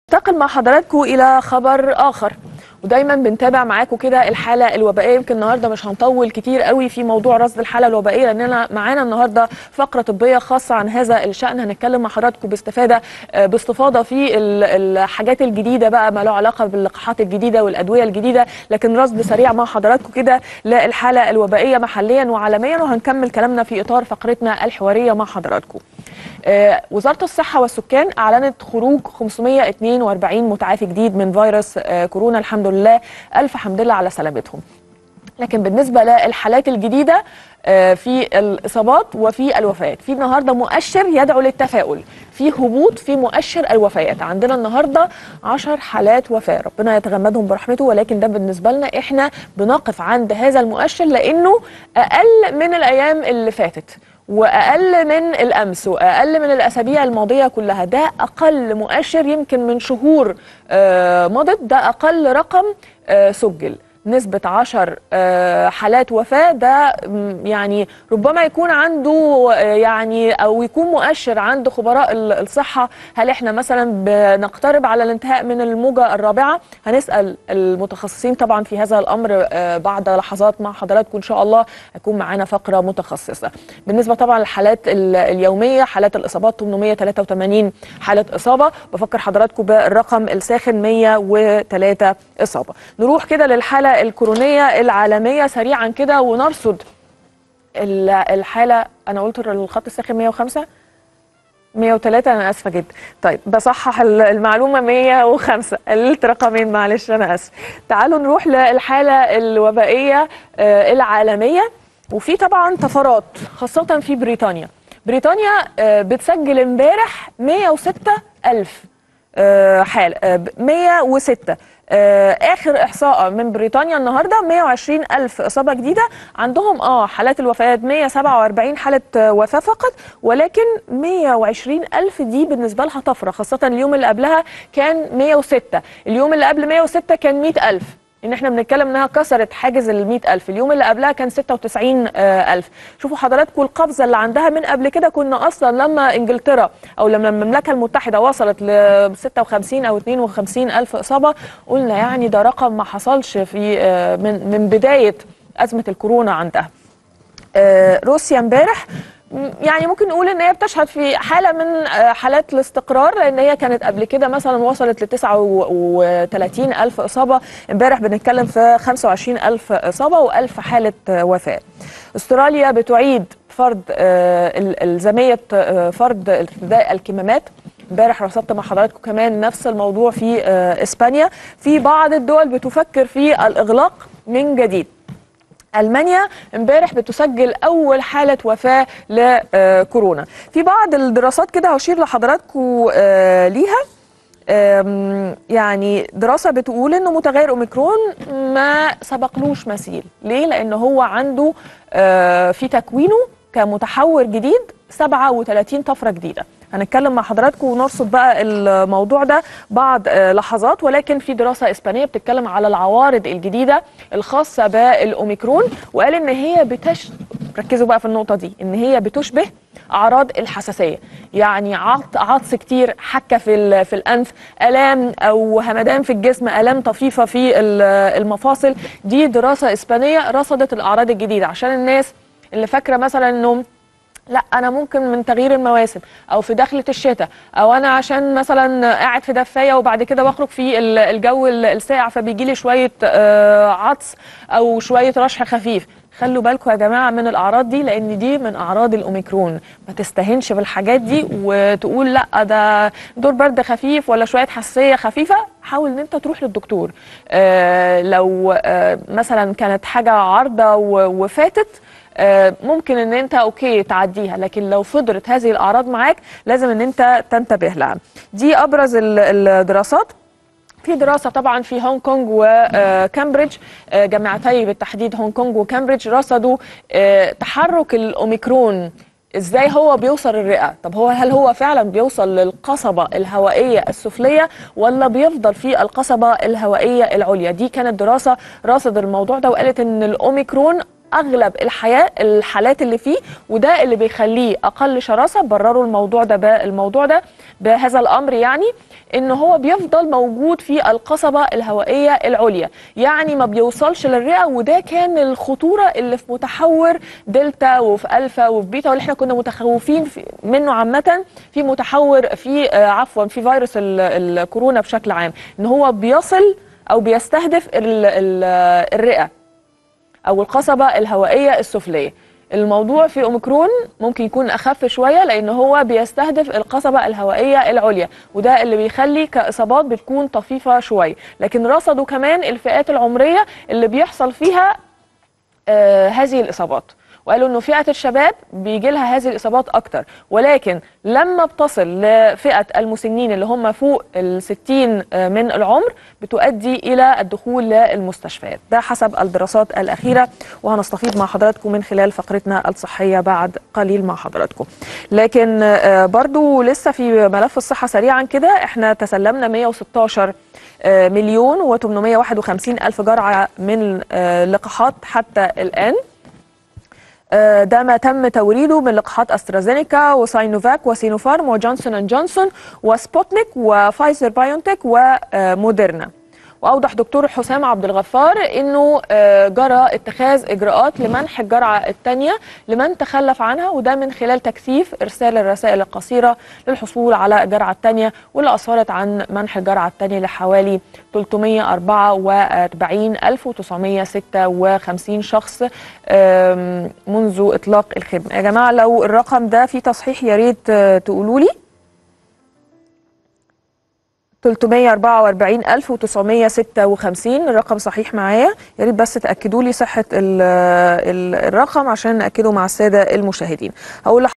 انتقل مع حضراتكم الى خبر اخر ودايما بنتابع معاكم كده الحاله الوبائيه يمكن النهارده مش هنطول كتير قوي في موضوع رصد الحاله الوبائيه لاننا معانا النهارده فقره طبيه خاصه عن هذا الشان هنتكلم مع حضراتكم باستفاده آه، باستفاضه في ال- الحاجات الجديده بقى ما له علاقه باللقاحات الجديده والادويه الجديده لكن رصد سريع مع حضراتكم كده للحاله الوبائيه محليا وعالميا وهنكمل كلامنا في اطار فقرتنا الحواريه مع حضراتكم. آه، وزارة الصحة والسكان أعلنت خروج 542 متعافي جديد من فيروس آه، كورونا الحمد لله ألف حمد لله على سلامتهم لكن بالنسبة للحالات الجديدة آه، في الإصابات وفي الوفيات في النهاردة مؤشر يدعو للتفاؤل في هبوط في مؤشر الوفيات عندنا النهاردة 10 حالات وفاة ربنا يتغمدهم برحمته ولكن ده بالنسبة لنا إحنا بنقف عند هذا المؤشر لأنه أقل من الأيام اللي فاتت واقل من الامس واقل من الاسابيع الماضيه كلها ده اقل مؤشر يمكن من شهور آه، مضت ده اقل رقم آه، سجل نسبة 10 آه، حالات وفاة ده م، يعني ربما يكون عنده آه، يعني أو يكون مؤشر عند خبراء ال- الصحة هل احنا مثلا بنقترب على الانتهاء من الموجة الرابعة هنسأل المتخصصين طبعا في هذا الأمر آه، بعد لحظات مع حضراتكم إن شاء الله هيكون معانا فقرة متخصصة بالنسبة طبعا للحالات ال- اليومية حالات الإصابات 883 حالة إصابة بفكر حضراتكم بالرقم الساخن 103 إصابة نروح كده للحالة الكورونية العالمية سريعا كده ونرصد ال- الحالة أنا قلت الخط الساخن 105 103 انا اسفه جدا طيب بصحح ال- المعلومه 105 قللت رقمين معلش انا اسف تعالوا نروح للحاله الوبائيه آه، العالميه وفي طبعا طفرات خاصه في بريطانيا بريطانيا آه، بتسجل امبارح 106 الف آه، حالة آه، ب- 106 آه، اخر احصاء من بريطانيا النهارده 120 الف اصابه جديده عندهم اه حالات الوفيات 147 حاله آه، وفاه فقط ولكن 120 الف دي بالنسبه لها طفره خاصه اليوم اللي قبلها كان 106 اليوم اللي قبل 106 كان 100 الف ان احنا بنتكلم انها كسرت حاجز ال 100000 اليوم اللي قبلها كان 96000 شوفوا حضراتكم القفزه اللي عندها من قبل كده كنا اصلا لما انجلترا او لما المملكه المتحده وصلت ل 56 او 52 الف اصابه قلنا يعني ده رقم ما حصلش في آه، من من بدايه ازمه الكورونا عندها آه، روسيا امبارح م- يعني ممكن نقول ان هي بتشهد في حاله من آه، حالات الاستقرار لان هي كانت قبل كده مثلا وصلت ل 39 الف اصابه امبارح بنتكلم في 25 الف اصابه و1000 حاله آه، وفاه استراليا بتعيد فرض آه، ال- الزاميه آه، فرض ارتداء الكمامات امبارح رصدت مع حضراتكم كمان نفس الموضوع في آه، اسبانيا في بعض الدول بتفكر في الاغلاق من جديد المانيا امبارح بتسجل اول حاله وفاه لكورونا في بعض الدراسات كده هشير لحضراتكم آه، ليها آم، يعني دراسة بتقول انه متغير اوميكرون ما سبقلوش مثيل ليه لان هو عنده آه، في تكوينه كمتحور جديد 37 طفرة جديدة هنتكلم مع حضراتكم ونرصد بقى الموضوع ده بعد آه، لحظات ولكن في دراسة إسبانية بتتكلم على العوارض الجديدة الخاصة بالأوميكرون وقال إن هي بتش ركزوا بقى في النقطة دي إن هي بتشبه أعراض الحساسية يعني عط عطس كتير حكة في ال- في الأنف آلام أو همدان في الجسم آلام طفيفة في ال- المفاصل دي دراسة إسبانية رصدت الأعراض الجديدة عشان الناس اللي فاكرة مثلا إنه لا انا ممكن من تغيير المواسم او في دخله الشتاء او انا عشان مثلا قاعد في دفايه وبعد كده بخرج في ال- الجو ال- الساقع فبيجي لي شويه آه، عطس او شويه رشح خفيف خلوا بالكم يا جماعه من الاعراض دي لان دي من اعراض الاوميكرون ما تستهنش بالحاجات دي وتقول لا ده دور برد خفيف ولا شويه حساسيه خفيفه حاول ان انت تروح للدكتور آه لو آه مثلا كانت حاجه عارضه و- وفاتت آه، ممكن ان انت اوكي تعديها لكن لو فضلت هذه الاعراض معاك لازم ان انت تنتبه لها دي ابرز ال- الدراسات في دراسة طبعا في هونج كونج وكامبريدج آه، جامعتي بالتحديد هونج كونج وكامبريدج رصدوا آه، تحرك الأوميكرون ازاي هو بيوصل الرئة طب هو هل هو فعلا بيوصل للقصبة الهوائية السفلية ولا بيفضل في القصبة الهوائية العليا دي كانت دراسة راصد الموضوع ده وقالت ان الأوميكرون اغلب الحياه الحالات اللي فيه وده اللي بيخليه اقل شراسه برروا الموضوع ده بالموضوع ده بهذا الامر يعني ان هو بيفضل موجود في القصبه الهوائيه العليا يعني ما بيوصلش للرئه وده كان الخطوره اللي في متحور دلتا وفي الفا وفي بيتا واللي احنا كنا متخوفين في منه عامه في متحور في آه عفوا في فيروس ال- الكورونا بشكل عام ان هو بيصل او بيستهدف ال- ال- الرئه او القصبه الهوائيه السفليه الموضوع في اوميكرون ممكن يكون اخف شويه لان هو بيستهدف القصبه الهوائيه العليا وده اللي بيخلي كاصابات بتكون طفيفه شويه لكن رصدوا كمان الفئات العمريه اللي بيحصل فيها آه هذه الاصابات وقالوا انه فئه الشباب بيجي لها هذه الاصابات اكتر ولكن لما بتصل لفئه المسنين اللي هم فوق ال 60 آه، من العمر بتؤدي الى الدخول للمستشفيات ده حسب الدراسات الاخيره وهنستفيد مع حضراتكم من خلال فقرتنا الصحيه بعد قليل مع حضراتكم لكن آه، برضو لسه في ملف الصحه سريعا كده احنا تسلمنا 116 آه، مليون و851 الف جرعه من آه، اللقاحات حتى الان آه، ده ما تم توريده من لقاحات استرازينيكا وساينوفاك وسينوفارم وجونسون اند جونسون وسبوتنيك وفايزر بايونتك وموديرنا واوضح دكتور حسام عبد الغفار انه آه، جرى اتخاذ اجراءات لمنح الجرعه الثانيه لمن تخلف عنها وده من خلال تكثيف ارسال الرسائل القصيره للحصول على الجرعه الثانيه واللي اسفرت عن منح الجرعه الثانيه لحوالي 344956 شخص آم، منذ اطلاق الخدمه يا جماعه لو الرقم ده فيه تصحيح يا ريت آه، تقولوا لي 344956 الرقم صحيح معايا يا ريت بس تاكدوا لي صحه ال- ال- الرقم عشان ناكده مع الساده المشاهدين هقول